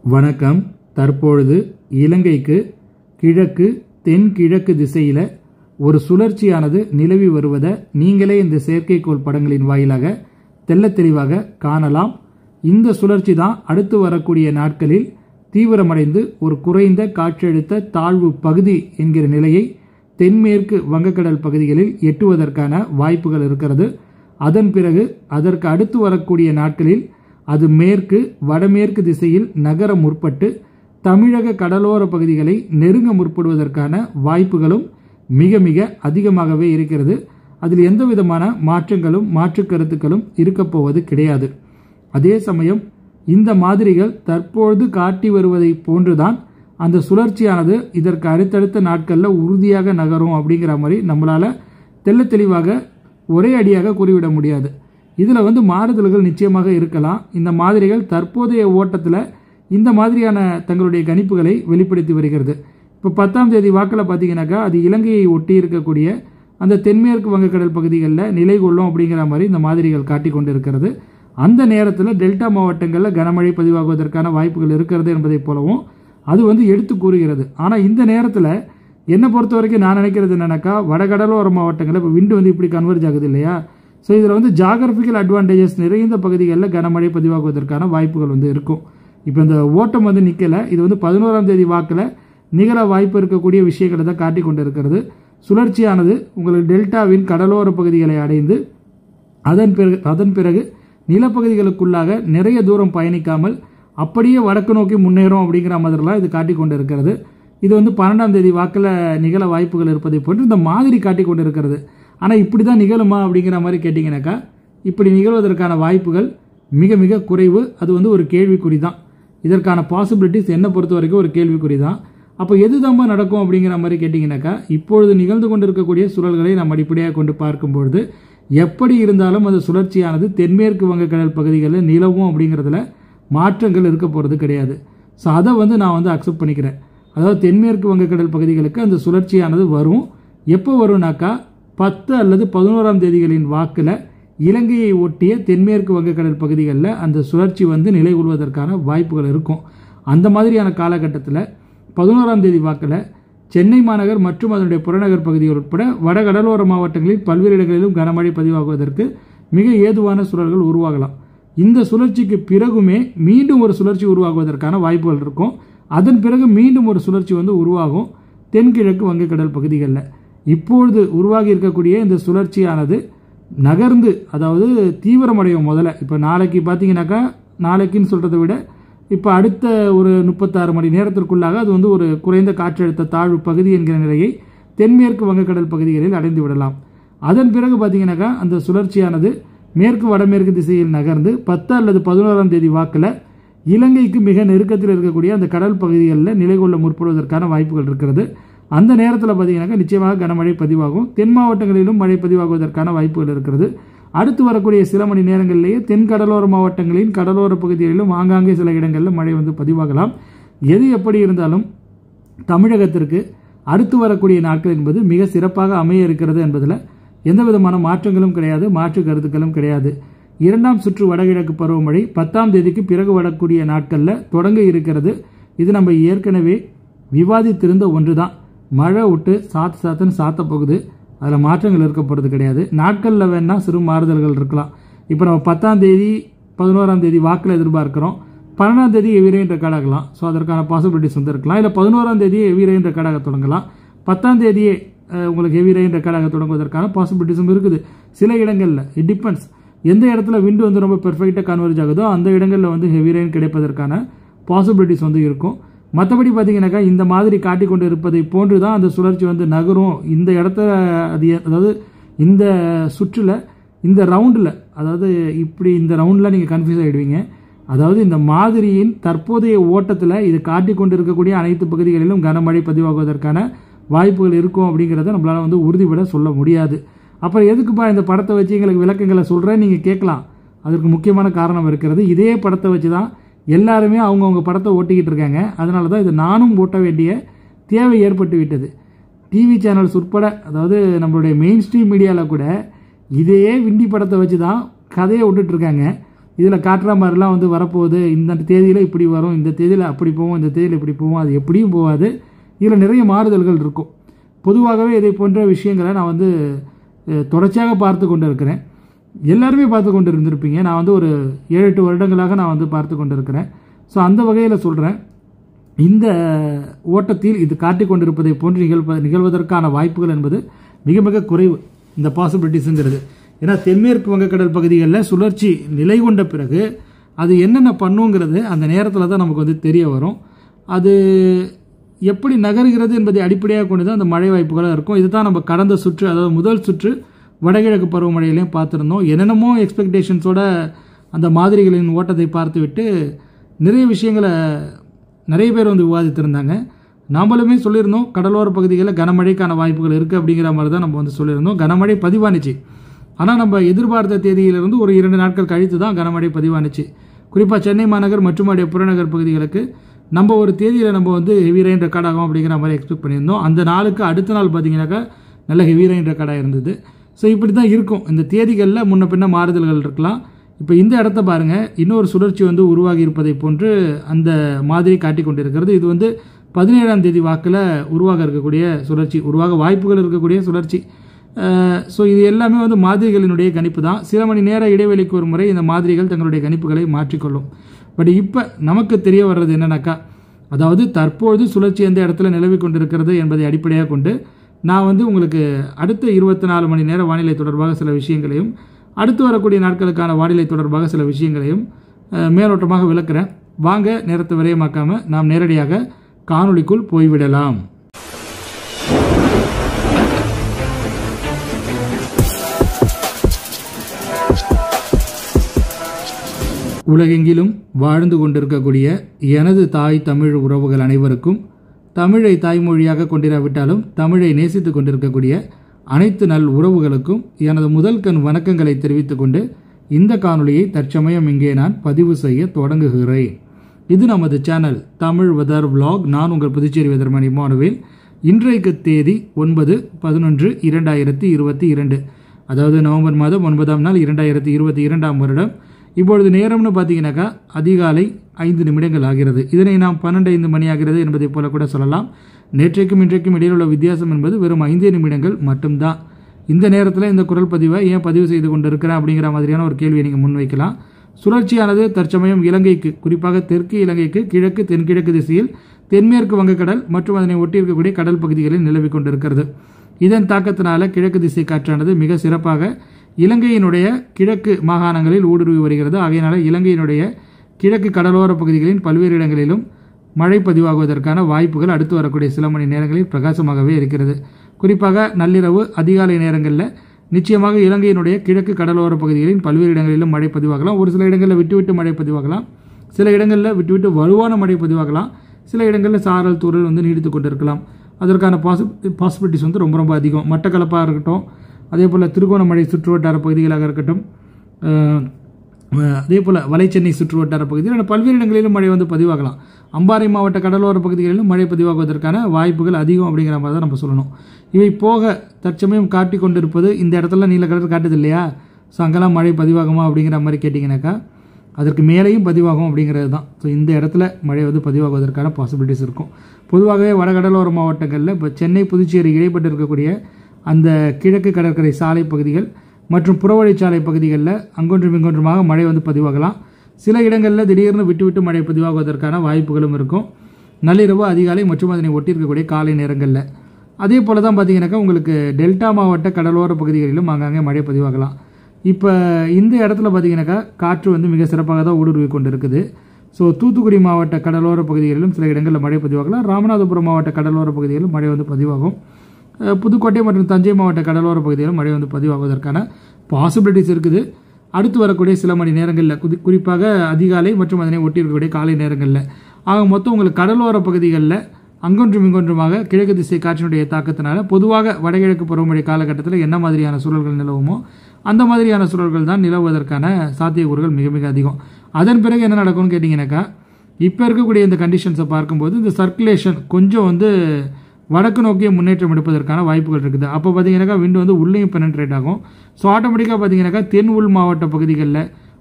வணக்கம் தற்பொழுது இலங்கைக்கு கிழக்கு தென்கிழக்கு திசையில் ஒரு சுழற்சியானது நிலவி வருவதை நீங்களே இந்த செயற்கைக்கோள் படங்களின் வாயிலாக தெள்ளத் தெளிவாக காணலாம் இந்த சுழற்சி தான் அடுத்து வரக்கூடிய நாட்களில் தீவிரமடைந்து ஒரு குறைந்த காற்றழுத்த தாழ்வு பகுதி என்கிற நிலையை தென்மேற்கு வங்கக்கடல் பகுதிகளில் எட்டுவதற்கான வாய்ப்புகள் இருக்கிறது அதன் பிறகு அதற்கு அடுத்து வரக்கூடிய நாட்களில் அது மேற்கு வடமேற்கு திசையில் நகர முற்பட்டு தமிழக கடலோர பகுதிகளை நெருங்க முற்படுவதற்கான வாய்ப்புகளும் மிக மிக அதிகமாகவே இருக்கிறது அதில் எந்த விதமான மாற்றங்களும் மாற்று கருத்துக்களும் இருக்கப் போவது கிடையாது அதே சமயம் இந்த மாதிரிகள் தற்பொழுது காட்டி வருவதை போன்றுதான் அந்த சுழற்சியானது இதற்கு அடுத்தடுத்த நாட்களில் உறுதியாக நகரும் அப்படிங்கிற மாதிரி நம்மளால் தெள்ள தெளிவாக ஒரே அடியாக கூறிவிட முடியாது இதில் வந்து மாறுதல்கள் நிச்சயமாக இருக்கலாம் இந்த மாதிரிகள் தற்போதைய ஓட்டத்தில் இந்த மாதிரியான தங்களுடைய கணிப்புகளை வெளிப்படுத்தி வருகிறது இப்போ பத்தாம் தேதி வாக்கில் பார்த்தீங்கன்னாக்கா அது இலங்கையை ஒட்டி இருக்கக்கூடிய அந்த தென்மேற்கு வங்கக்கடல் பகுதிகளில் நிலை கொள்ளும் அப்படிங்கிற மாதிரி இந்த மாதிரிகள் காட்டி கொண்டு இருக்கிறது அந்த நேரத்தில் டெல்டா மாவட்டங்களில் கனமழை பதிவாகுவதற்கான வாய்ப்புகள் இருக்கிறது என்பதைப் போலவும் அது வந்து எடுத்து கூறுகிறது ஆனால் இந்த நேரத்தில் என்னை பொறுத்த வரைக்கும் நான் நினைக்கிறது என்னன்னாக்கா வடகடலோர மாவட்டங்களில் இப்போ விண்டு வந்து இப்படி கன்வெர்ஜ் ஆகுது இல்லையா ஸோ இதில் வந்து ஜாகிரபிக்கல் அட்வான்டேஜஸ் நிறைந்த பகுதிகளில் கனமழை பதிவாகுவதற்கான வாய்ப்புகள் வந்து இருக்கும் இப்போ இந்த ஓட்டம் வந்து நிற்கலை இது வந்து பதினோராம் தேதி வாக்கில் நிகழ வாய்ப்பு இருக்கக்கூடிய விஷயங்களை தான் காட்டி கொண்டு இருக்கிறது சுழற்சியானது உங்களுக்கு டெல்டாவின் கடலோர பகுதிகளை அடைந்து அதன் பிறகு அதன் பிறகு நிலப்பகுதிகளுக்குள்ளாக நிறைய தூரம் பயணிக்காமல் அப்படியே வடக்கு நோக்கி முன்னேறும் அப்படிங்கிற மாதிரிலாம் இது காட்டி கொண்டு இருக்கிறது இது வந்து பன்னெண்டாம் தேதி வாக்கில் நிகழ வாய்ப்புகள் இருப்பதை போன்று இந்த மாதிரி காட்டி கொண்டு இருக்கிறது ஆனால் இப்படி தான் நிகழுமா அப்படிங்கிற மாதிரி கேட்டிங்கனாக்கா இப்படி நிகழ்வதற்கான வாய்ப்புகள் மிக மிக குறைவு அது வந்து ஒரு கேள்விக்குறி தான் இதற்கான பாசிபிலிட்டிஸ் என்னை பொறுத்த வரைக்கும் ஒரு கேள்விக்குறி தான் அப்போ எதுதாம்மா நடக்கும் அப்படிங்கிற மாதிரி கேட்டிங்கனாக்கா இப்பொழுது நிகழ்ந்து கொண்டிருக்கக்கூடிய சுழல்களை நாம் அடிப்படையாக கொண்டு பார்க்கும்பொழுது எப்படி இருந்தாலும் அந்த சுழற்சியானது தென்மேற்கு வங்கக்கடல் பகுதிகளில் நிலவும் அப்படிங்கிறதுல மாற்றங்கள் இருக்க போகிறது கிடையாது ஸோ அதை வந்து நான் வந்து அக்செப்ட் பண்ணிக்கிறேன் அதாவது தென்மேற்கு வங்கக்கடல் பகுதிகளுக்கு அந்த சுழற்சியானது வரும் எப்போ வரும்னாக்கா பத்து அல்லது பதினோராம் தேதிகளின் வாக்கில் இலங்கையை ஒட்டிய தென்மேற்கு வங்கக்கடல் பகுதிகளில் அந்த சுழற்சி வந்து நிலை கொள்வதற்கான வாய்ப்புகள் இருக்கும் அந்த மாதிரியான காலகட்டத்தில் பதினோராம் தேதி வாக்கில் சென்னை மாநகர் மற்றும் அதனுடைய புறநகர் பகுதிகள் உட்பட வட கடலோர மாவட்டங்களில் பல்வேறு இடங்களிலும் கனமழை பதிவாகுவதற்கு மிக ஏதுவான சூழல்கள் உருவாகலாம் இந்த சுழற்சிக்கு பிறகுமே மீண்டும் ஒரு சுழற்சி உருவாகுவதற்கான வாய்ப்புகள் இருக்கும் அதன் பிறகு மீண்டும் ஒரு சுழற்சி வந்து உருவாகும் தென்கிழக்கு வங்கக்கடல் பகுதிகளில் இப்பொழுது உருவாகி இருக்கக்கூடிய இந்த சுழற்சியானது நகர்ந்து அதாவது தீவிரமடையும் முதல்ல இப்போ நாளைக்கு பார்த்தீங்கன்னாக்கா நாளைக்குன்னு சொல்கிறத விட இப்போ அடுத்த ஒரு முப்பத்தாறு மணி நேரத்திற்குள்ளாக அது வந்து ஒரு குறைந்த காற்றழுத்த தாழ்வு பகுதி என்கிற நிலையை தென்மேற்கு வங்கக்கடல் பகுதிகளில் அடைந்து விடலாம் அதன் பிறகு பார்த்தீங்கன்னாக்கா அந்த சுழற்சியானது மேற்கு வடமேற்கு திசையில் நகர்ந்து பத்து அல்லது பதினோராம் தேதி வாக்கில் இலங்கைக்கு மிக நெருக்கத்தில் இருக்கக்கூடிய அந்த கடல் பகுதிகளில் நிலை கொள்ள முற்படுவதற்கான வாய்ப்புகள் இருக்கிறது அந்த நேரத்தில் பார்த்தீங்கன்னாக்கா நிச்சயமாக கனமழை பதிவாகும் தென் மாவட்டங்களிலும் மழை பதிவாகுவதற்கான வாய்ப்புகள் இருக்கிறது அடுத்து வரக்கூடிய சில மணி நேரங்களிலேயே தென் கடலோர மாவட்டங்களின் கடலோர பகுதிகளிலும் ஆங்காங்கே சில இடங்களில் மழை வந்து பதிவாகலாம் எது எப்படி இருந்தாலும் தமிழகத்திற்கு அடுத்து வரக்கூடிய நாட்கள் என்பது மிக சிறப்பாக அமைய இருக்கிறது என்பதில் எந்த விதமான மாற்றங்களும் கிடையாது மாற்று கருத்துக்களும் கிடையாது இரண்டாம் சுற்று வடகிழக்கு பருவமழை பத்தாம் தேதிக்கு பிறகு வரக்கூடிய நாட்களில் தொடங்க இருக்கிறது இது நம்ம ஏற்கனவே விவாதித்திருந்த ஒன்று தான் மழை விட்டு சாத்து சாத்துன்னு சாத்த போகுது அதில் மாற்றங்கள் இருக்க போகிறது கிடையாது நாட்களில் வேணால் சிறு மாறுதல்கள் இருக்கலாம் இப்போ நம்ம பத்தாம் தேதி பதினோராம் தேதி வாக்கில் எதிர்பார்க்குறோம் பன்னெண்டாம் தேதி ஹெவி ரெயின் ரெக்கார்ட் ஆகலாம் ஸோ அதற்கான பாசிபிலிட்டிஸ் வந்து இருக்கலாம் இல்லை பதினோராம் தேதி ஹெவி ரெயின் ரெக்கார்டாக தொடங்கலாம் பத்தாம் தேதியே உங்களுக்கு ஹெவி ரெயின் ரெக்கார்டாக தொடங்குவதற்கான பாசிபிலிட்டிஸும் இருக்குது சில இடங்களில் இட் டிபெண்ட்ஸ் எந்த இடத்துல விண்டு வந்து ரொம்ப பெர்ஃபெக்டாக கன்வெர்ஜ் ஆகுதோ அந்த இடங்களில் வந்து ஹெவி ரெயின் கிடைப்பதற்கான பாசிபிலிட்டிஸ் வந்து இருக்கும் மற்றபடி பார்த்தீங்கன்னாக்கா இந்த மாதிரி காட்டி கொண்டு இருப்பதை போன்று தான் அந்த சுழற்சி வந்து நகரும் இந்த இடத்த அது அதாவது இந்த சுற்றில் இந்த ரவுண்டில் அதாவது இப்படி இந்த ரவுண்டில் நீங்கள் கன்ஃபியூஸ் ஆகிடுவீங்க அதாவது இந்த மாதிரியின் தற்போதைய ஓட்டத்தில் இது காட்டி கொண்டு இருக்கக்கூடிய அனைத்து பகுதிகளிலும் கனமழை பதிவாகுவதற்கான வாய்ப்புகள் இருக்கும் அப்படிங்கிறத நம்மளால் வந்து உறுதிபட சொல்ல முடியாது அப்புறம் எதுக்குப்பா இந்த படத்தை வச்சு எங்களுக்கு விளக்கங்களை சொல்கிறேன் நீங்கள் கேட்கலாம் அதற்கு முக்கியமான காரணம் இருக்கிறது இதே படத்தை வச்சு தான் எல்லாருமே அவங்கவுங்க படத்தை ஓட்டிக்கிட்டு இருக்காங்க அதனால தான் இது நானும் ஓட்ட வேண்டிய தேவை ஏற்பட்டு விட்டது டிவி சேனல்ஸ் உட்பட அதாவது நம்மளுடைய மெயின் ஸ்ட்ரீம் மீடியாவில் கூட இதே விண்டி படத்தை வச்சு தான் கதையை விட்டுட்ருக்காங்க இதில் காட்டுற மாதிரிலாம் வந்து வரப்போகுது இந்த தேதியில் இப்படி வரும் இந்த தேதியில் அப்படி போவோம் இந்த தேதியில் இப்படி போவோம் அது எப்படியும் போகாது இதில் நிறைய மாறுதல்கள் இருக்கும் பொதுவாகவே இதை போன்ற விஷயங்களை நான் வந்து அஹ், தொடர்ச்சியாக பார்த்து கொண்டு இருக்கிறேன் எல்லாருமே பார்த்து கொண்டு இருந்திருப்பீங்க நான் வந்து ஒரு ஏழு எட்டு வருடங்களாக நான் வந்து பார்த்து கொண்டு இருக்கிறேன் ஸோ அந்த வகையில் சொல்கிறேன் இந்த ஓட்டத்தில் இது காட்டிக் கொண்டிருப்பதை போன்று நிகழ்வ நிகழ்வதற்கான வாய்ப்புகள் என்பது மிக மிக குறைவு இந்த பாசிபிலிட்டிஸுங்கிறது ஏன்னா தென்மேற்கு வங்கக்கடல் பகுதிகளில் சுழற்சி நிலை கொண்ட பிறகு அது என்னென்ன பண்ணுங்கிறது அந்த நேரத்தில் தான் நமக்கு வந்து தெரிய வரும் அது எப்படி நகர்கிறது என்பதை அடிப்படையாக கொண்டு தான் அந்த மழை வாய்ப்புகளாக இருக்கும் இதுதான் நம்ம கடந்த சுற்று அதாவது முதல் சுற்று வடகிழக்கு பருவமழையிலையும் பார்த்துருந்தோம் என்னென்னமோ எக்ஸ்பெக்டேஷன்ஸோட அந்த மாதிரிகளின் ஓட்டத்தை பார்த்துவிட்டு நிறைய விஷயங்களை நிறைய பேர் வந்து விவாதித்திருந்தாங்க நாமளுமே சொல்லியிருந்தோம் கடலோர பகுதிகளில் கனமழைக்கான வாய்ப்புகள் இருக்குது அப்படிங்கிற மாதிரி தான் நம்ம வந்து சொல்லியிருந்தோம் கனமழை பதிவானுச்சு ஆனால் நம்ம எதிர்பார்த்த தேதியிலிருந்து ஒரு இரண்டு நாட்கள் கழித்து தான் கனமழை பதிவானுச்சு குறிப்பாக சென்னை மாநகர் மற்றும் அதோடைய புறநகர் பகுதிகளுக்கு நம்ம ஒரு தேதியில் நம்ம வந்து ஹெவி ரெயின் ரெக்கார்ட் ஆகும் அப்படிங்கிற மாதிரி எக்ஸ்பெக்ட் பண்ணியிருந்தோம் அந்த நாளுக்கு அடுத்த நாள் பார்த்தீங்கன்னாக்கா நல்ல ஹெவி ரெயின் ரெக்கார்டாக இருந்தது ஸோ இப்படி தான் இருக்கும் இந்த தேதிகளில் முன்ன பின்ன மாறுதல்கள் இருக்கலாம் இப்போ இந்த இடத்த பாருங்கள் இன்னொரு சுழற்சி வந்து உருவாகி இருப்பதை போன்று அந்த மாதிரி காட்டிக் கொண்டிருக்கிறது இது வந்து பதினேழாம் தேதி வாக்கில் உருவாக இருக்கக்கூடிய சுழற்சி உருவாக வாய்ப்புகள் இருக்கக்கூடிய சுழற்சி ஸோ இது எல்லாமே வந்து மாதிரிகளினுடைய கணிப்பு தான் சில மணி நேர இடைவெளிக்கு ஒரு முறை இந்த மாதிரிகள் தங்களுடைய கணிப்புகளை மாற்றிக்கொள்ளும் பட் இப்போ நமக்கு தெரிய வர்றது என்னன்னாக்கா அதாவது தற்பொழுது சுழற்சி எந்த இடத்துல நிலவி கொண்டிருக்கிறது என்பதை அடிப்படையாக கொண்டு நான் வந்து உங்களுக்கு அடுத்த இருபத்தி நாலு மணி நேர வானிலை தொடர்பாக சில விஷயங்களையும் அடுத்து வரக்கூடிய நாட்களுக்கான வானிலை தொடர்பாக சில விஷயங்களையும் அஹ், மேலோட்டமாக விளக்குறேன் வாங்க நேரத்தை விரயமாக்காமல் நாம் நேரடியாக காணொளிக்குள் போய்விடலாம் உலகெங்கிலும் வாழ்ந்து கொண்டிருக்கக்கூடிய எனது தாய் தமிழ் உறவுகள் அனைவருக்கும் தமிழை தாய்மொழியாக கொண்டிராவிட்டாலும் தமிழை நேசித்துக் கொண்டிருக்கக்கூடிய அனைத்து நல் உறவுகளுக்கும் எனது முதல் கண் வணக்கங்களை தெரிவித்துக் கொண்டு இந்த காணொளியை தற்சமயம் இங்கே நான் பதிவு செய்ய தொடங்குகிறேன் இது நமது சேனல் தமிழ் வெதர் vlog நான் உங்கள் புதுச்சேரி வெதர்மணி மானுவேல் இன்றைக்கு தேதி ஒன்பது பதினொன்று இரண்டாயிரத்தி இருபத்தி இரண்டு அதாவது நவம்பர் மாதம் ஒன்பதாம் நாள் இரண்டாயிரத்தி இருபத்தி இரண்டாம் வருடம் இப்பொழுது நேரம்னு பார்த்தீங்கன்னாக்கா அதிகாலை ஐந்து நிமிடங்கள் ஆகிறது இதனை நாம் பன்னெண்டு ஐந்து மணி ஆகிறது என்பதை போல கூட சொல்லலாம் நேற்றைக்கும் இன்றைக்கும் இடையில் உள்ள வித்தியாசம் என்பது வெறும் ஐந்தே நிமிடங்கள் மட்டும்தான் இந்த நேரத்தில் இந்த குரல் பதிவை ஏன் பதிவு செய்து கொண்டிருக்கிறேன் அப்படிங்கிற மாதிரியான ஒரு கேள்வியை நீங்கள் முன்வைக்கலாம் சுழற்சியானது தற்சமயம் இலங்கைக்கு குறிப்பாக தெற்கு இலங்கைக்கு கிழக்கு தென்கிழக்கு திசையில் தென்மேற்கு வங்கக்கடல் மற்றும் அதனை ஒட்டியிருக்கக்கூடிய கடல் பகுதிகளில் நிலவிக் கொண்டிருக்கிறது இதன் தாக்கத்தினால கிழக்கு திசை காற்றானது மிக சிறப்பாக இலங்கையினுடைய கிழக்கு மாகாணங்களில் ஊடுருவி வருகிறது ஆகையினால இலங்கையினுடைய கிழக்கு கடலோர பகுதிகளின் பல்வேறு இடங்களிலும் மழை பதிவாகுவதற்கான வாய்ப்புகள் அடுத்து வரக்கூடிய சில மணி நேரங்களில் பிரகாசமாகவே இருக்கிறது குறிப்பாக நள்ளிரவு அதிகாலை நேரங்களில் நிச்சயமாக இலங்கையினுடைய கிழக்கு கடலோர பகுதிகளின் பல்வேறு இடங்களிலும் மழை பதிவாகலாம் ஒரு சில இடங்களில் விட்டுவிட்டு மழை பதிவாகலாம் சில இடங்களில் விட்டுவிட்டு வலுவான மழை பதிவாகலாம் சில இடங்களில் சாரல் தூறல் வந்து நீடித்து கொண்டிருக்கலாம் அதற்கான பாசி பாசிபிலிட்டிஸ் வந்து ரொம்ப ரொம்ப அதிகம் மட்டக்களப்பாக இருக்கட்டும் அதே போல் திருகோணமலை சுற்றுவட்டார பகுதிகளாக இருக்கட்டும் அஹ், அஹ், அதே போல் வலைச்சென்னை சுற்றுவட்டார பகுதியில் பல்வேறு இடங்களிலும் மழை வந்து பதிவாகலாம் அம்பாறை மாவட்ட கடலோர பகுதிகளிலும் மழை பதிவாகுவதற்கான வாய்ப்புகள் அதிகம் அப்படிங்கிற மாதிரி தான் நம்ம சொல்லணும் இவை போக தற்சமயம் காட்டி கொண்டிருப்பது இந்த இடத்துல நீல கலர் காட்டுது இல்லையா ஸோ அங்கெல்லாம் மழை பதிவாகுமா அப்படிங்கிற மாதிரி கேட்டிங்கனாக்கா அதற்கு மேலேயும் பதிவாகும் அப்படிங்கிறது தான் ஸோ இந்த இடத்துல மழை வந்து பதிவாகுவதற்கான பாசிபிலிட்டிஸ் இருக்கும் பொதுவாகவே வடகடலோர மாவட்டங்களில் இப்போ சென்னை புதுச்சேரி இடைப்பட்டு இருக்கக்கூடிய அந்த கிழக்கு கடற்கரை சாலை பகுதிகள் மற்றும் புறவழிச்சாலை பகுதிகளில் அங்கொன்றும் இங்கொன்றுமாக மழை வந்து பதிவாகலாம் சில இடங்களில் திடீர்னு விட்டு விட்டு மழை பதிவாகுவதற்கான வாய்ப்புகளும் இருக்கும் நள்ளிரவு அதிகாலை மற்றும் அதனை ஒட்டி இருக்கக்கூடிய காலை நேரங்களில் அதே போல தான் பார்த்தீங்கன்னாக்கா உங்களுக்கு டெல்டா மாவட்ட கடலோர பகுதிகளிலும் ஆங்காங்கே மழை பதிவாகலாம் இப்போ இந்த இடத்துல பார்த்தீங்கன்னாக்கா காற்று வந்து மிக சிறப்பாக தான் ஊடுருவி கொண்டு இருக்குது ஸோ தூத்துக்குடி மாவட்ட கடலோர பகுதிகளிலும் சில இடங்களில் மழை பதிவாகலாம் ராமநாதபுரம் மாவட்ட கடலோர பகுதிகளிலும் மழை வந்து பதிவாகும் அஹ் புதுக்கோட்டை மற்றும் தஞ்சை மாவட்ட கடலோர பகுதிகளிலும் மழை வந்து பதிவாகுவதற்கான பாசிபிலிட்டிஸ் இருக்குது அடுத்து வரக்கூடிய சில மணி நேரங்களில் குதி குறிப்பாக அதிகாலை மற்றும் அதனை ஒட்டி இருக்கக்கூடிய காலை நேரங்களில் ஆக மொத்தம் உங்களுக்கு கடலோர பகுதிகளில் அங்கொன்றும் இங்கொன்றுமாக கிழக்கு திசை காற்றினுடைய தாக்கத்தினால பொதுவாக வடகிழக்கு பருவமழை காலகட்டத்தில் என்ன மாதிரியான சூழல்கள் நிலவுமோ அந்த மாதிரியான சூழல்கள் தான் நிலவுவதற்கான சாத்தியக்கூறுகள் மிக மிக அதிகம் அதன் பிறகு என்ன நடக்கும்னு கேட்டிங்கனாக்கா இப்போ இருக்கக்கூடிய இந்த கண்டிஷன்ஸை பார்க்கும்போது இந்த சர்க்குலேஷன் கொஞ்சம் வந்து வடக்கு நோக்கிய முன்னேற்றம் எடுப்பதற்கான வாய்ப்புகள் இருக்குது அப்போ பார்த்தீங்கன்னாக்கா விண்டு வந்து உள்ளேயும் பெனட்ரேட் ஆகும் ஸோ ஆட்டோமேட்டிக்காக பார்த்தீங்கன்னாக்கா தென் உள் மாவட்ட பகுதிகளில்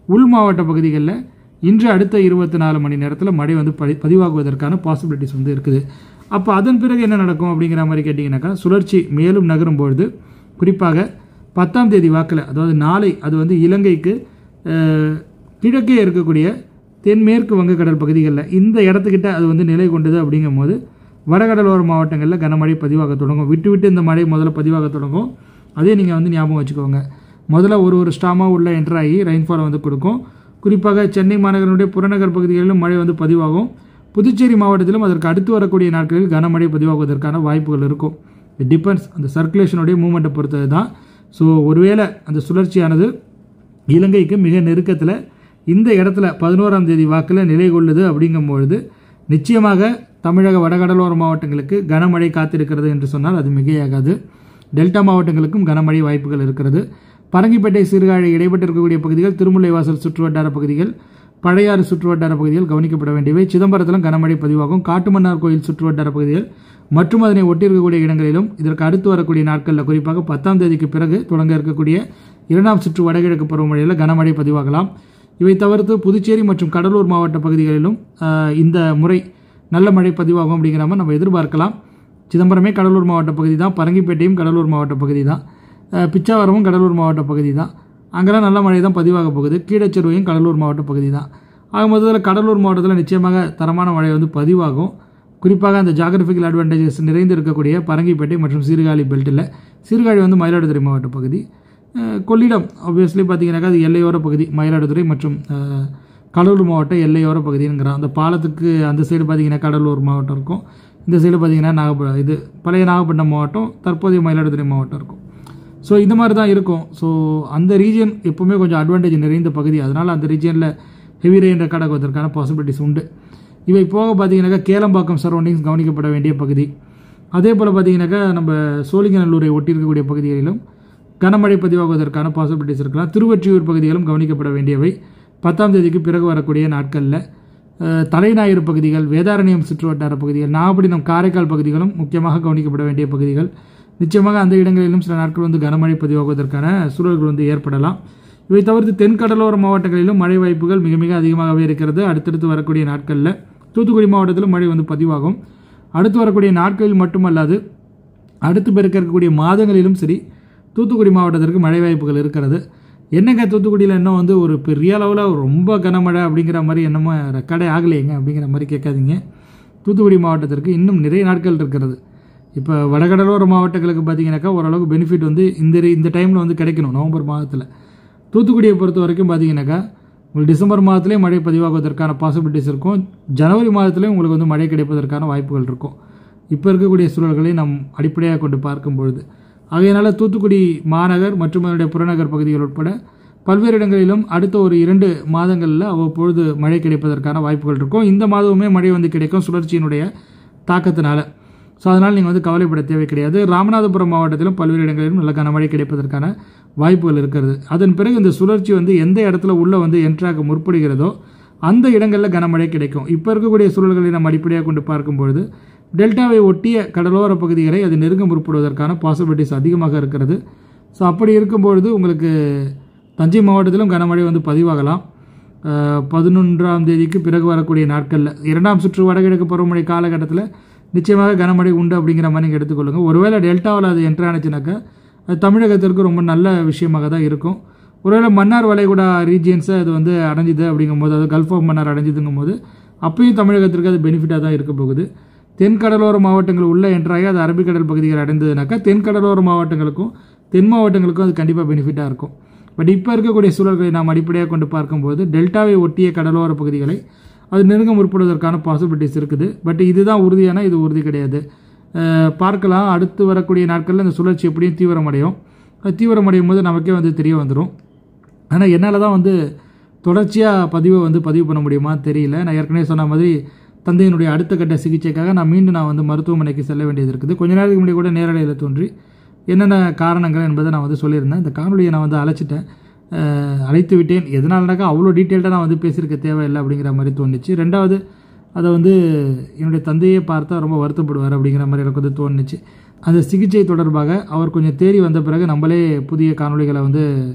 உள் மாவட்ட பகுதிகளில் இன்று அடுத்த இருபத்தி நாலு மணி நேரத்தில் மழை வந்து பதி பதிவாகுவதற்கான பாசிபிலிட்டிஸ் வந்து இருக்குது அப்போ அதன் பிறகு என்ன நடக்கும் அப்படிங்கிற மாதிரி கேட்டிங்கனாக்கா சுழற்சி மேலும் நகரும் பொழுது குறிப்பாக பத்தாம் தேதி வாக்கில் அதாவது நாளை அது வந்து இலங்கைக்கு அஹ், கிழக்கே இருக்கக்கூடிய தென்மேற்கு வங்கக்கடல் பகுதிகளில் இந்த இடத்துக்கிட்ட அது வந்து நிலை கொண்டது அப்படிங்கும்போது வடகடலோர மாவட்டங்களில் கனமழை பதிவாக தொடங்கும் விட்டு விட்டு இந்த மழை முதல்ல பதிவாக தொடங்கும் அதே நீங்கள் வந்து ஞாபகம் வச்சுக்கோங்க முதல்ல ஒரு ஒரு ஸ்டாமாக உள்ள என்ட்ரு ஆகி ரெயின்ஃபால் வந்து கொடுக்கும் குறிப்பாக சென்னை மாநகரனுடைய புறநகர் பகுதிகளிலும் மழை வந்து பதிவாகும் புதுச்சேரி மாவட்டத்திலும் அதற்கு அடுத்து வரக்கூடிய நாட்களில் கனமழை பதிவாகுவதற்கான வாய்ப்புகள் இருக்கும் இட் டிபெண்ட்ஸ் அந்த சர்க்குலேஷனுடைய மூமெண்ட்டை பொறுத்தது தான் ஸோ ஒருவேளை அந்த சுழற்சியானது இலங்கைக்கு மிக நெருக்கத்தில் இந்த இடத்துல பதினோராம் தேதி வாக்கில் நிலை கொள்ளுது அப்படிங்கும்பொழுது நிச்சயமாக தமிழக வடகடலோர மாவட்டங்களுக்கு கனமழை காத்திருக்கிறது என்று சொன்னால் அது மிகையாகாது டெல்டா மாவட்டங்களுக்கும் கனமழை வாய்ப்புகள் இருக்கிறது பரங்கிப்பேட்டை சீர்காழி இடைப்பட்டு இருக்கக்கூடிய பகுதிகள் திருமுல்லைவாசல் சுற்றுவட்டார பகுதிகள் பழையாறு சுற்றுவட்டார பகுதிகள் கவனிக்கப்பட வேண்டியவை சிதம்பரத்திலும் கனமழை பதிவாகும் காட்டுமன்னார் கோயில் சுற்றுவட்டார பகுதிகள் மற்றும் அதனை ஒட்டியிருக்கக்கூடிய இடங்களிலும் இதற்கு அடுத்து வரக்கூடிய நாட்களில் குறிப்பாக பத்தாம் தேதிக்கு பிறகு தொடங்க இருக்கக்கூடிய இரண்டாம் சுற்று வடகிழக்கு பருவமழையில் கனமழை பதிவாகலாம் இவை தவிர்த்து புதுச்சேரி மற்றும் கடலூர் மாவட்ட பகுதிகளிலும் ஆஹ், இந்த முறை நல்ல மழை பதிவாகும் அப்படிங்கிற மாதிரி நம்ம எதிர்பார்க்கலாம் சிதம்பரமே கடலூர் மாவட்ட பகுதி தான் பரங்கிப்பேட்டையும் கடலூர் மாவட்ட பகுதி தான் அஹ், பிச்சாவரமும் கடலூர் மாவட்ட பகுதி தான் அங்கெல்லாம் நல்ல மழை தான் பதிவாக போகுது கீழச்செருவையும் கடலூர் மாவட்ட பகுதி தான் ஆக மொத்தத்தில் கடலூர் மாவட்டத்தில் நிச்சயமாக தரமான மழை வந்து பதிவாகும் குறிப்பாக அந்த ஜாகிரபிக்கல் அட்வான்டேஜஸ் நிறைந்து இருக்கக்கூடிய பரங்கிப்பேட்டை மற்றும் சீர்காழி பெல்ட்டில் சீர்காழி வந்து மயிலாடுதுறை மாவட்ட பகுதி அஹ், கொள்ளிடம் ஆப்வியஸ்லி பார்த்தீங்கன்னாக்கா அது எல்லையோர பகுதி மயிலாடுதுறை மற்றும் அஹ், கடலூர் மாவட்ட எல்லையோர பகுதிங்கிறான் அந்த பாலத்துக்கு அந்த சைடு பார்த்தீங்கன்னா கடலூர் மாவட்டம் இருக்கும் இந்த சைடு பார்த்தீங்கன்னா நாகப்ப இது பழைய நாகப்பட்டினம் மாவட்டம் தற்போதைய மயிலாடுதுறை மாவட்டம் இருக்கும் ஸோ இந்த மாதிரி தான் இருக்கும் ஸோ அந்த ரீஜியன் எப்போவுமே கொஞ்சம் அட்வான்டேஜ் நிறைந்த பகுதி அதனால் அந்த ரீஜியனில் ஹெவி ரெயின் ரெக்கார்ட் ஆகுவதற்கான பாசிபிலிட்டிஸ் உண்டு இவை போக பார்த்தீங்கன்னாக்கா கேளம்பாக்கம் சரௌண்டிங்ஸ் கவனிக்கப்பட வேண்டிய பகுதி அதே போல் பார்த்தீங்கன்னாக்கா நம்ம சோழிங்கநல்லூரை ஒட்டி இருக்கக்கூடிய பகுதிகளிலும் கனமழை பதிவாகுவதற்கான பாசிபிலிட்டிஸ் இருக்கலாம் திருவொற்றியூர் பகுதிகளும் கவனிக்கப்பட வேண்டியவை பத்தாம் தேதிக்கு பிறகு வரக்கூடிய நாட்களில் அஹ், தலைஞாயிறு பகுதிகள் வேதாரண்யம் சுற்றுவட்டார பகுதிகள் நாகப்பட்டினம் காரைக்கால் பகுதிகளும் முக்கியமாக கவனிக்கப்பட வேண்டிய பகுதிகள் நிச்சயமாக அந்த இடங்களிலும் சில நாட்கள் வந்து கனமழை பதிவாகுவதற்கான சூழல்கள் வந்து ஏற்படலாம் இவை தவிர்த்து தென்கடலோர மாவட்டங்களிலும் மழை வாய்ப்புகள் மிக மிக அதிகமாகவே இருக்கிறது அடுத்தடுத்து வரக்கூடிய நாட்களில் தூத்துக்குடி மாவட்டத்திலும் மழை வந்து பதிவாகும் அடுத்து வரக்கூடிய நாட்களில் மட்டுமல்லாது அடுத்து பிறக்க இருக்கக்கூடிய மாதங்களிலும் சரி தூத்துக்குடி மாவட்டத்திற்கு மழை வாய்ப்புகள் இருக்கிறது என்னங்க தூத்துக்குடியில் இன்னும் வந்து ஒரு பெரிய அளவில் ரொம்ப கனமழை அப்படிங்கிற மாதிரி என்னமோ ரெக்கார்டே ஆகலையேங்க அப்படிங்கிற மாதிரி கேட்காதீங்க தூத்துக்குடி மாவட்டத்திற்கு இன்னும் நிறைய நாட்கள் இருக்கிறது இப்போ வடகடலோர மாவட்டங்களுக்கு பார்த்தீங்கன்னாக்கா ஓரளவுக்கு பெனிஃபிட் வந்து இந்த re- இந்த டைமில் வந்து கிடைக்கணும் நவம்பர் மாதத்தில் தூத்துக்குடியை பொறுத்த வரைக்கும் பார்த்தீங்கன்னாக்கா உங்களுக்கு டிசம்பர் மாதத்துலேயே மழை பதிவாகுவதற்கான பாசிபிலிட்டிஸ் இருக்கும் ஜனவரி மாதத்துலேயும் உங்களுக்கு வந்து மழை கிடைப்பதற்கான வாய்ப்புகள் இருக்கும் இப்போ இருக்கக்கூடிய சூழல்களை நாம் அடிப்படையாக கொண்டு பார்க்கும் பொழுது ஆகையினால தூத்துக்குடி மாநகர் மற்றும் அதனுடைய புறநகர் பகுதிகள் உட்பட பல்வேறு இடங்களிலும் அடுத்த ஒரு இரண்டு மாதங்களில் அவ்வப்பொழுது மழை கிடைப்பதற்கான வாய்ப்புகள் இருக்கும் இந்த மாதமுமே மழை வந்து கிடைக்கும் சுழற்சியினுடைய தாக்கத்தினால ஸோ அதனால் நீங்கள் வந்து கவலைப்பட தேவை கிடையாது ராமநாதபுரம் மாவட்டத்திலும் பல்வேறு இடங்களிலும் நல்ல கனமழை கிடைப்பதற்கான வாய்ப்புகள் இருக்கிறது அதன் பிறகு இந்த சுழற்சி வந்து எந்த இடத்துல உள்ளே வந்து என்ட்ராக முற்படுகிறதோ அந்த இடங்களில் கனமழை கிடைக்கும் இப்போ இருக்கக்கூடிய சூழல்களை நம்ம அடிப்படையாக கொண்டு பார்க்கும்பொழுது டெல்டாவை ஒட்டிய கடலோர பகுதிகளை அது நெருங்க முற்படுவதற்கான பாசிபிலிட்டிஸ் அதிகமாக இருக்கிறது ஸோ அப்படி இருக்கும்பொழுது உங்களுக்கு தஞ்சை மாவட்டத்திலும் கனமழை வந்து பதிவாகலாம் அஹ், பதினொன்றாம் தேதிக்கு பிறகு வரக்கூடிய நாட்களில் இரண்டாம் சுற்று வடகிழக்கு பருவமழை காலகட்டத்தில் நிச்சயமாக கனமழை உண்டு அப்படிங்கிற மாதிரி நீங்கள் எடுத்துக்கொள்ளுங்க ஒருவேளை டெல்டாவில் அது என்ட்ரு ஆனிச்சுனாக்கா அது தமிழகத்திற்கு ரொம்ப நல்ல விஷயமாக தான் இருக்கும் ஒருவேளை மன்னார் வளைகுடா ரீஜியன்ஸை அது வந்து அடைஞ்சுது அப்படிங்கும்போது அது கல்ஃப் ஆஃப் மன்னார் அடைஞ்சுதுங்கும் போது அப்பயும் தமிழகத்திற்கு அது பெனிஃபிட்டாக தான் இருக்க போகுது தென்கடலோர மாவட்டங்கள் உள்ள என்ட்ராகி அது அரபிக்கடல் பகுதிகள் அடைந்ததுனாக்கா தென்கடலோர மாவட்டங்களுக்கும் தென் மாவட்டங்களுக்கும் அது கண்டிப்பாக பெனிஃபிட்டாக இருக்கும் பட் இப்போ இருக்கக்கூடிய சூழல்களை நாம் அடிப்படையாக கொண்டு பார்க்கும்போது டெல்டாவை ஒட்டிய கடலோர பகுதிகளை அது நெருங்க முற்படுவதற்கான பாசிபிலிட்டிஸ் இருக்குது பட் இதுதான் உறுதியான இது உறுதி கிடையாது அஹ் பார்க்கலாம் அடுத்து வரக்கூடிய நாட்களில் இந்த சுழற்சி எப்படியும் தீவிரமடையும் அது தீவிரமடையும் போது நமக்கே வந்து தெரிய வந்துடும் ஆனால் என்னால் தான் வந்து தொடர்ச்சியாக பதிவை வந்து பதிவு பண்ண முடியுமா தெரியல நான் ஏற்கனவே சொன்ன மாதிரி தந்தையினுடைய அடுத்த கட்ட சிகிச்சைக்காக நான் மீண்டும் நான் வந்து மருத்துவமனைக்கு செல்ல வேண்டியது இருக்குது கொஞ்ச நேரத்துக்கு முன்னாடி கூட நேரடியில் தோன்றி என்னென்ன காரணங்கள் என்பதை நான் வந்து சொல்லியிருந்தேன் இந்த காணொலியை நான் வந்து அழைச்சிட்டேன் அஹ் அழைத்து விட்டேன் எதனாலனாக்கா அவ்வளோ டீட்டெயில்டாக நான் வந்து பேசியிருக்க தேவையில்லை அப்படிங்கிற மாதிரி தோணுச்சு ரெண்டாவது அதை வந்து என்னுடைய தந்தையே பார்த்தா ரொம்ப வருத்தப்படுவார் அப்படிங்கிற மாதிரி எனக்கு வந்து தோணுச்சு அந்த சிகிச்சை தொடர்பாக அவர் கொஞ்சம் தேறி வந்த பிறகு நம்மளே புதிய காணொளிகளை வந்து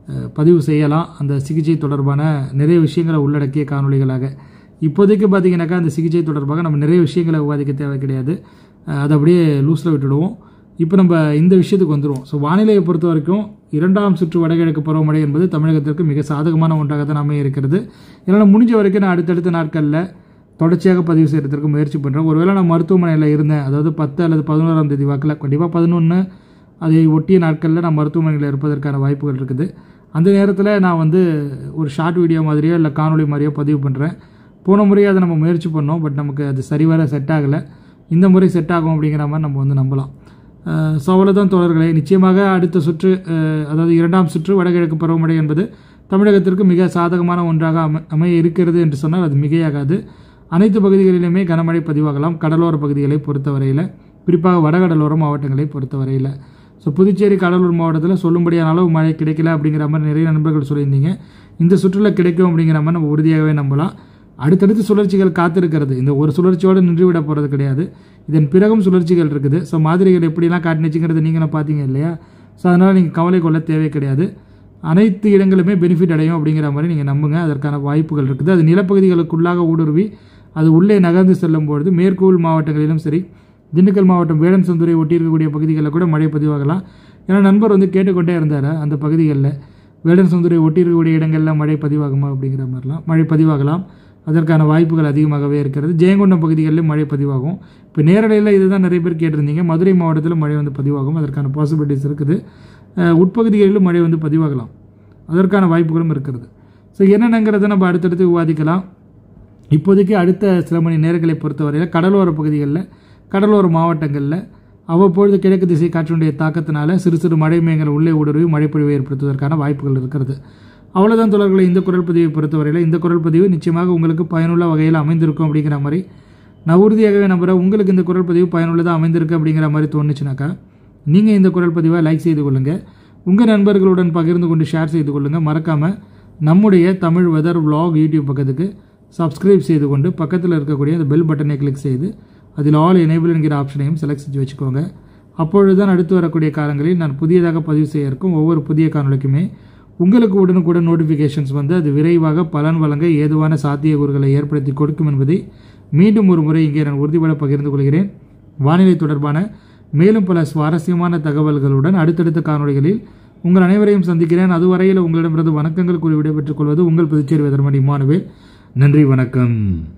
அஹ், பதிவு செய்யலாம் அந்த சிகிச்சை தொடர்பான நிறைய விஷயங்களை உள்ளடக்கிய காணொளிகளாக இப்போதைக்கு பார்த்தீங்கன்னாக்கா அந்த சிகிச்சை தொடர்பாக நம்ம நிறைய விஷயங்களை விவாதிக்க தேவை கிடையாது அஹ், அதை அப்படியே லூஸில் விட்டுடுவோம் இப்போ நம்ம இந்த விஷயத்துக்கு வந்துடுவோம் ஸோ வானிலையை பொறுத்த வரைக்கும் இரண்டாம் சுற்று வடகிழக்கு பருவமழை என்பது தமிழகத்திற்கு மிக சாதகமான ஒன்றாக தான் அமைய இருக்கிறது என்னால் முடிஞ்ச வரைக்கும் நான் அடுத்தடுத்த நாட்களில் தொடர்ச்சியாக பதிவு செய்கிறதுக்கு முயற்சி பண்ணுறேன் ஒருவேளை நான் மருத்துவமனையில் இருந்தேன் அதாவது பத்து அல்லது பதினோராம் தேதி வாக்கில் கண்டிப்பாக பதினொன்று அதை ஒட்டிய நாட்களில் நான் மருத்துவமனையில் இருப்பதற்கான வாய்ப்புகள் இருக்குது அந்த நேரத்தில் நான் வந்து ஒரு ஷார்ட் வீடியோ மாதிரியோ இல்லை காணொளி மாதிரியோ பதிவு பண்ணுறேன் போன முறையே அதை நம்ம முயற்சி பண்ணோம் பட் நமக்கு அது சரிவர செட் ஆகலை இந்த முறை செட் ஆகும் அப்படிங்கிற மாதிரி நம்ம வந்து நம்பலாம் ஸோ அவ்வளோதான் தோழர்களே நிச்சயமாக அடுத்த சுற்று அஹ், அதாவது இரண்டாம் சுற்று வடகிழக்கு பருவமழை என்பது தமிழகத்திற்கு மிக சாதகமான ஒன்றாக அமை அமைய இருக்கிறது என்று சொன்னால் அது மிகையாகாது அனைத்து பகுதிகளிலுமே கனமழை பதிவாகலாம் கடலோர பகுதிகளை பொறுத்தவரையில் குறிப்பாக வடகடலோர மாவட்டங்களை பொறுத்தவரையில் ஸோ புதுச்சேரி கடலூர் மாவட்டத்தில் சொல்லும்படியான அளவு மழை கிடைக்கல அப்படிங்கிற மாதிரி நிறைய நண்பர்கள் சொல்லியிருந்தீங்க இந்த சுற்றில் கிடைக்கும் அப்படிங்கிற மாதிரி நம்ம உறுதியாகவே நம்பலாம் அடுத்தடுத்து சுழற்சிகள் காத்திருக்கிறது இந்த ஒரு சுழற்சியோடு நின்றுவிட போகிறது கிடையாது இதன் பிறகும் சுழற்சிகள் இருக்குது ஸோ மாதிரிகள் எப்படிலாம் காட்டினுச்சுங்கிறது நீங்களும் பார்த்தீங்க இல்லையா ஸோ அதனால் நீங்கள் கவலை கொள்ள தேவை கிடையாது அனைத்து இடங்களுமே பெனிஃபிட் அடையும் அப்படிங்கிற மாதிரி நீங்கள் நம்புங்க அதற்கான வாய்ப்புகள் இருக்குது அது நிலப்பகுதிகளுக்குள்ளாக ஊடுருவி அது உள்ளே நகர்ந்து செல்லும் பொழுது மேற்கு உள் மாவட்டங்களிலும் சரி திண்டுக்கல் மாவட்டம் வேடன் சந்துரை ஒட்டி இருக்கக்கூடிய பகுதிகளில் கூட மழை பதிவாகலாம் ஏன்னா நண்பர் வந்து கேட்டுக்கொண்டே இருந்தார் அந்த பகுதிகளில் வேடன் சந்துரை ஒட்டி இருக்கக்கூடிய இடங்களில் மழை பதிவாகுமா அப்படிங்கிற மாதிரிலாம் மழை பதிவாகலாம் அதற்கான வாய்ப்புகள் அதிகமாகவே இருக்கிறது ஜெயங்கொண்டம் பகுதிகளிலும் மழை பதிவாகும் இப்போ நேரடியில் இதுதான் நிறைய பேர் கேட்டிருந்தீங்க மதுரை மாவட்டத்தில் மழை வந்து பதிவாகும் அதற்கான பாசிபிலிட்டிஸ் இருக்குது அஹ் உட்பகுதிகளிலும் மழை வந்து பதிவாகலாம் அதற்கான வாய்ப்புகளும் இருக்கிறது ஸோ என்னென்னங்கிறத நம்ம அடுத்தடுத்து விவாதிக்கலாம் இப்போதைக்கு அடுத்த சில மணி நேரங்களை பொறுத்தவரையில் கடலோர பகுதிகளில் கடலோர மாவட்டங்களில் அவ்வப்பொழுது கிழக்கு திசை காற்றினுடைய தாக்கத்தினால சிறு சிறு மழை மேகங்கள் உள்ளே ஊடுருவி மழைப்பொழிவை ஏற்படுத்துவதற்கான வாய்ப்புகள் இருக்கிறது அவ்வளோதான் தொடர்களை இந்த குரல் பதிவை பொறுத்தவரையில் இந்த குரல் பதிவு நிச்சயமாக உங்களுக்கு பயனுள்ள வகையில் அமைந்திருக்கும் அப்படிங்கிற மாதிரி நான் உறுதியாகவே நம்புகிறேன் உங்களுக்கு இந்த குரல் பதிவு பயனுள்ளதாக அமைந்திருக்கு அப்படிங்கிற மாதிரி தோணுச்சுனாக்கா நீங்கள் இந்த குரல் பதிவை லைக் செய்து கொள்ளுங்கள் உங்கள் நண்பர்களுடன் பகிர்ந்து கொண்டு ஷேர் செய்து கொள்ளுங்கள் மறக்காமல் நம்முடைய தமிழ் வெதர் vlog யூடியூப் பக்கத்துக்கு சப்ஸ்கிரைப் செய்து கொண்டு பக்கத்தில் இருக்கக்கூடிய அந்த பெல் பட்டனை கிளிக் செய்து அதில் ஆல் எனேபிள் என்கிற ஆப்ஷனையும் செலக்ட் செஞ்சு வச்சுக்கோங்க அப்பொழுது தான் அடுத்து வரக்கூடிய காலங்களில் நான் புதியதாக பதிவு செய்ய இருக்கும் ஒவ்வொரு புதிய காணொளிக்குமே உங்களுக்கு உடனுக்குடன் நோட்டிஃபிகேஷன்ஸ் வந்து அது விரைவாக பலன் வழங்க ஏதுவான சாத்தியக்கூறுகளை ஏற்படுத்தி கொடுக்கும் என்பதை மீண்டும் ஒரு முறை இங்கே நான் உறுதிபட பகிர்ந்து கொள்கிறேன் வானிலை தொடர்பான மேலும் பல சுவாரஸ்யமான தகவல்களுடன் அடுத்தடுத்த காணொளிகளில் உங்கள் அனைவரையும் சந்திக்கிறேன் அதுவரையில் உங்களிடமிருந்து வணக்கங்கள் கூறி விடைபெற்றுக் கொள்வது உங்கள் புதுச்சேரி வெதர்மணி மாணவேல் நன்றி வணக்கம்